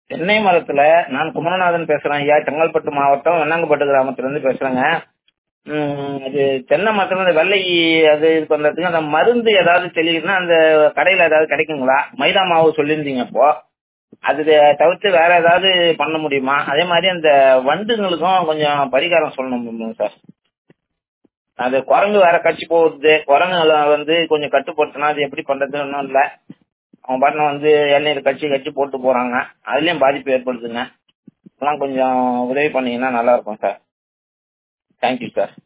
தென்னை மரத்துல நான் குமரநாதன் பேசுறேன் ஐயா செங்கல்பட்டு மாவட்டம் வெண்ணாங்கப்பட்டு கிராமத்துல இருந்து பேசுறேங்க ம், அது தென்னை மரத்துல இந்த வெள்ளை அது இது பண்றதுக்கு அந்த மருந்து ஏதாவது தெளிவுனா அந்த கடையில ஏதாவது கிடைக்குங்களா மைதா மாவு சொல்லியிருந்தீங்க இப்போ அது தவிர்த்து வேற ஏதாவது பண்ண முடியுமா அதே மாதிரி அந்த வண்டுங்களுக்கும் கொஞ்சம் பரிகாரம் சொல்லணும் சார் அது குரங்கு வேற கட்சி போகுது குரங்குகளை வந்து கொஞ்சம் கட்டுப்படுத்தினா அது எப்படி பண்றது ஒன்றும் இல்லை அவங்க பாட்டின வந்து இளநீர் கட்சி கட்சி போட்டு போறாங்க அதுலயும் பாதிப்பு ஏற்படுத்துங்க அதெல்லாம் கொஞ்சம் உதவி பண்ணீங்கன்னா நல்லா இருக்கும் சார் தேங்க்யூ சார்